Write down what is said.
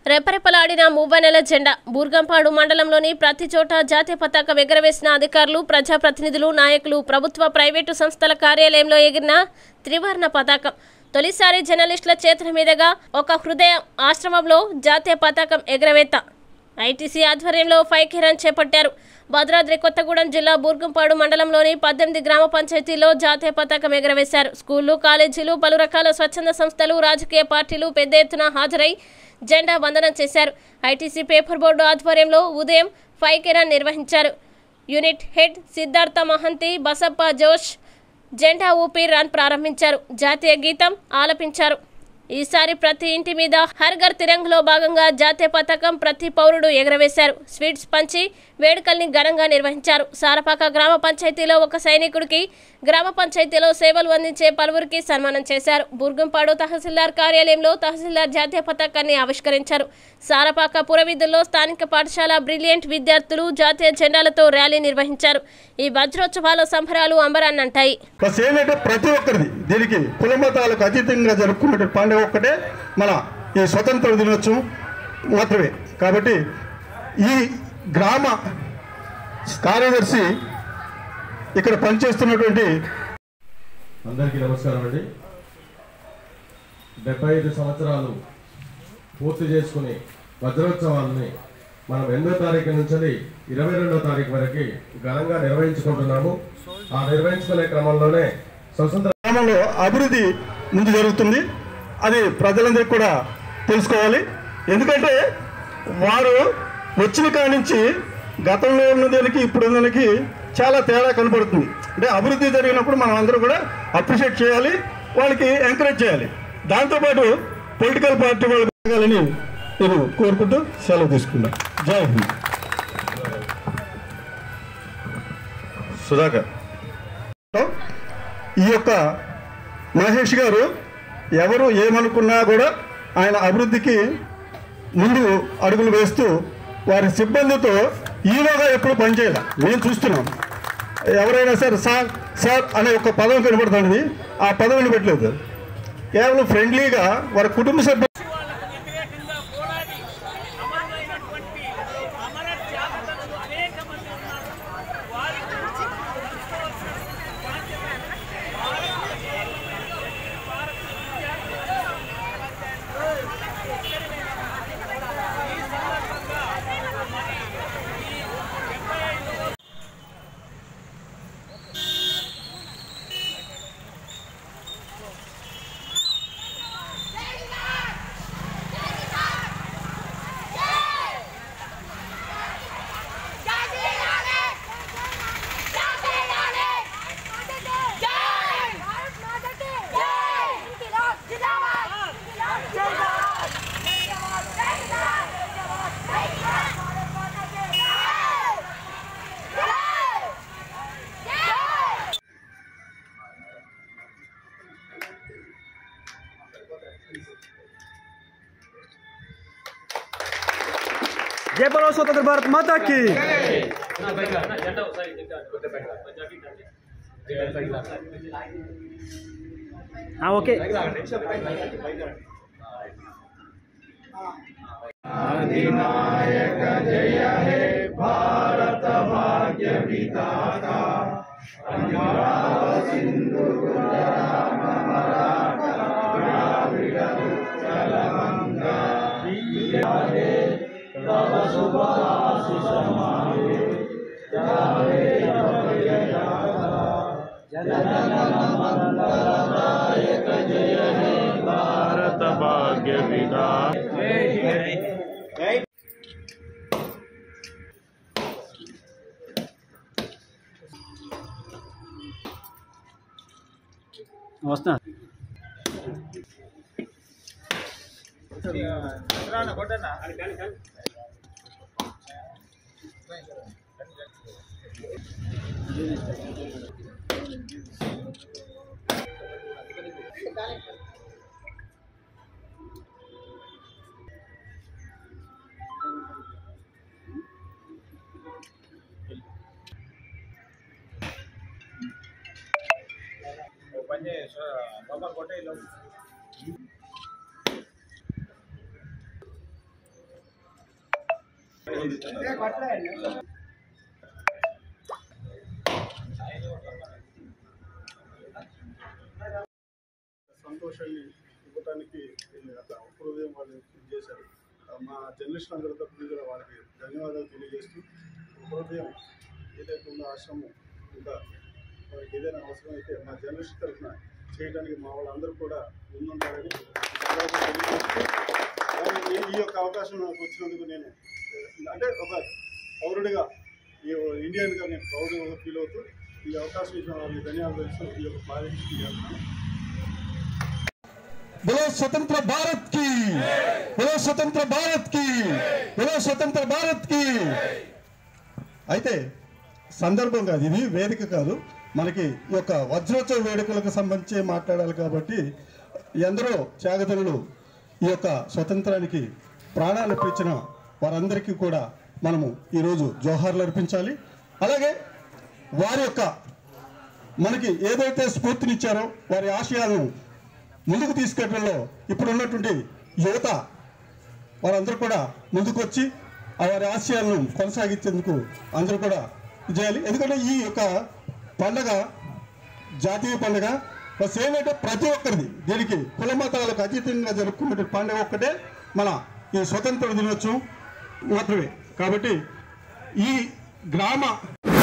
రెపరెపలాడిన మువ్వనెల జెండా బూర్గంపాడు మండలంలోని ప్రతి చోట జాతీయ పతాకం ఎగరవేసిన అధికారులు ప్రజాప్రతినిధులు నాయకులు ప్రభుత్వ ప్రైవేటు సంస్థల కార్యాలయంలో ఎగిరిన త్రివర్ణ పతాకం తొలిసారి జర్నలిస్టుల చేతుల మీదుగా ఒక హృదయ ఆశ్రమంలో జాతీయ పతాకం ఎగరవేత ఐటీసీ ఆధ్వర్యంలో ఫైవ్ రన్ చేపట్టారు భద్రాద్రి కొత్తగూడెం జిల్లా బూర్గంపాడు మండలంలోని పద్దెనిమిది గ్రామ పంచాయతీలో జాతీయ పతాకం ఎగరవేశారు స్కూళ్లు కాలేజీలు పలు రకాల స్వచ్ఛంద సంస్థలు రాజకీయ పార్టీలు పెద్ద ఎత్తున హాజరై జెండా వందనం చేశారు ఐటీసీ పేపర్ బోర్డు ఆధ్వర్యంలో ఉదయం ఫైవ్ కిరణ్ నిర్వహించారు యూనిట్ హెడ్ సిద్ధార్థ మహంతి బసప్ప జోష్ జెండా ఊపి రన్ ప్రారంభించారు జాతీయ గీతం ఆలపించారు ఈసారి ప్రతి ఇంటి మీద హర్ ఘర్ తిరంగలో భాగంగా జాతీయ పతాకం ప్రతి పౌరుడు ఎగరవేశారు స్వీట్స్ పంచి వేడుకల్ని ఘనంగా నిర్వహించారు సారపాక గ్రామ పంచాయతీలో ఒక సైనికుడికి గ్రామ పంచాయతీలో సేవలు అందించే పలువురికి సన్మానం చేశారు బుర్గంపాడు తహసీల్దార్ కార్యాలయంలో తహసీల్దార్ జాతీయ పతాకాన్ని ఆవిష్కరించారు సారపాక పురవీధుల్లో స్థానిక పాఠశాల బ్రిలియంట్ విద్యార్థులు జాతీయ జెండాలతో ర్యాలీ నిర్వహించారు ఈ వజ్రోత్సవాల సంబరాలు అంబరాన్నంటాయి ప్లస్ ఏంటంటే ప్రతి ఒక్కరిది దీనికి కుల మతాలకు అతీతంగా జరుపుకునే పండుగ ఒక్కటే మన ఈ స్వతంత్ర దినోత్సవం మాత్రమే కాబట్టి ఈ గ్రామ కార్యదర్శి ఇక్కడ పనిచేస్తున్నటువంటి అందరికీ నమస్కారం అండి డెబ్బై ఐదు సంవత్సరాలు పూర్తి చేసుకుని వజ్రోత్సవాలని మనం ఎనిమిదో తారీఖు నుంచి ఇరవై రెండో తారీఖు వరకు ఘనంగా నిర్వహించుకుంటున్నాము ఆ నిర్వహించుకునే క్రమంలోనే స్వతంత్ర గ్రామంలో అభివృద్ధి ముందు జరుగుతుంది అది ప్రజలందరికీ కూడా తెలుసుకోవాలి ఎందుకంటే వారు వచ్చిన కాడి నుంచి గతంలో ఉన్న దానికి ఇప్పుడు ఉన్న దానికి చాలా తేడా కనపడుతుంది అంటే అభివృద్ధి జరిగినప్పుడు మనం అందరూ కూడా అప్రిషియేట్ చేయాలి వాళ్ళకి ఎంకరేజ్ చేయాలి దాంతోపాటు పొలిటికల్ పార్టీ వాళ్ళు పెరగాలని నేను కోరుకుంటూ సెలవు తీసుకున్నాను జై హింద్ సుధాకర్ ఈ యొక్క మహేష్ గారు ఎవరు ఏమనుకున్నా కూడా ఆయన అభివృద్ధికి ముందు అడుగులు వేస్తూ వారి సిబ్బందితో ఈలోగా ఎప్పుడు పనిచేయాలి మేము చూస్తున్నాం ఎవరైనా సరే సార్ సార్ అనే ఒక పదం కనబడుతుంది ఆ పదవిని పెట్టలేదు కేవలం ఫ్రెండ్లీగా వారి కుటుంబ సభ్యులు వాళ్ళకు వ్యతిరేకంగా పోరాడి అమరులైనటువంటి అమర త్యాగతలు అనేక మంది ఉన్నారు వారి గురించి తెలుసుకోవాల్సినటువంటి బాధ్యత భారత ఈ సందర్భంగా మరి ఈ డెబ్బై ఐదవ जय बोलो स्वतंत्र भारत माता की हाँ ओके వస్తున్నా అడుగుతున్నాను సంతోషాన్ని ఇవ్వటానికి అట్లా హృదయం వాళ్ళు ఇది చేశారు ఆ, మా జర్నలిస్ట్ అందరి తరఫున కూడా వాళ్ళకి ధన్యవాదాలు తెలియజేస్తూ హృదయం ఏదైతే ఉందో ఆశ్రమం ఇంకా వారికి ఏదైనా అవసరమైతే మా జర్నలిస్ట్ తరఫున చేయడానికి మా వాళ్ళందరూ కూడా ముందుంటారని ధన్యవాదాలు తెలియజేస్తూ అలాగే ఈ- ఈ యొక్క అవకాశం నాకు వచ్చినందుకు నేను ఆ, అంటే ఒక పౌరుడిగా ఈ ఇండియన్గా నేను పౌరుడిగా ఫీల్ అవుతూ ఈ అవకాశం ఇచ్చిన వాళ్ళకి ధన్యవాదాలు తెలుస్తూ ఈ యొక్క ప్రాజెక్ట్ చేస్తున్నాను बोलो स्वतंत्र भारत की बोलो स्वतंत्र भारत की बोलो स्वतंत्र भारत की అయితే సందర్భం కాదు ఇది వేదిక కాదు మనకి ఈ యొక్క వజ్రోత్సవ వేడుకలకు సంబంధించి మాట్లాడాలి కాబట్టి ఎందరో త్యాగదనులు ఈ యొక్క స్వతంత్రానికి ప్రాణాలు పిలిచిన వారందరికీ కూడా మనము ఈరోజు జోహార్లు అర్పించాలి అలాగే వారి యొక్క మనకి ఏదైతే స్ఫూర్తినిచ్చారో వారి ఆశయాలను ముందుకు తీసుకెళ్లడంలో ఇప్పుడు ఉన్నటువంటి యువత వారందరూ కూడా ముందుకు వచ్చి ఆ వారి ఆశయాలను కొనసాగించేందుకు అందరూ కూడా ఇది చేయాలి ఎందుకంటే ఈ యొక్క పండగ జాతీయ పండగ ప్లస్ ఏంటంటే ప్రతి ఒక్కరిది దీనికి కుల మతాలకు అతీతంగా జరుపుకునే పండుగ ఒక్కటే మన ఈ స్వతంత్ర దినోత్సవం మాత్రమే కాబట్టి ఈ గ్రామ